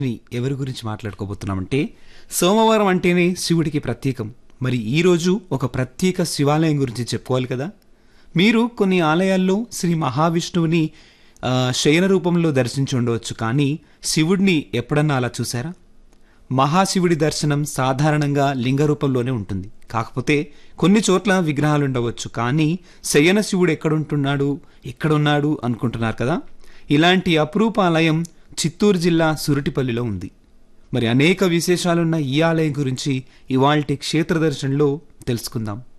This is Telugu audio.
ని ఎవరి గురించి మాట్లాడుకోబోతున్నామంటే సోమవారం అంటేనే శివుడికి ప్రత్యేకం మరి ఈరోజు ఒక ప్రత్యేక శివాలయం గురించి చెప్పుకోవాలి కదా మీరు కొన్ని ఆలయాల్లో శ్రీ మహావిష్ణువుని ఆ, శయన రూపంలో దర్శించి ఉండవచ్చు కానీ శివుడిని ఎప్పుడన్నా అలా చూసారా మహాశివుడి దర్శనం సాధారణంగా లింగ రూపంలోనే ఉంటుంది కాకపోతే కొన్ని చోట్ల విగ్రహాలు ఉండవచ్చు కానీ శయన శివుడు ఎక్కడుంటున్నాడు ఎక్కడున్నాడు అనుకుంటున్నారు కదా ఇలాంటి అపురూప ఆలయం చిత్తూరు జిల్లా సురటిపల్లిలో ఉంది మరి అనేక విశేషాలున్న ఈ ఆలయం గురించి ఇవాల్టి క్షేత్ర దర్శనంలో తెలుసుకుందాం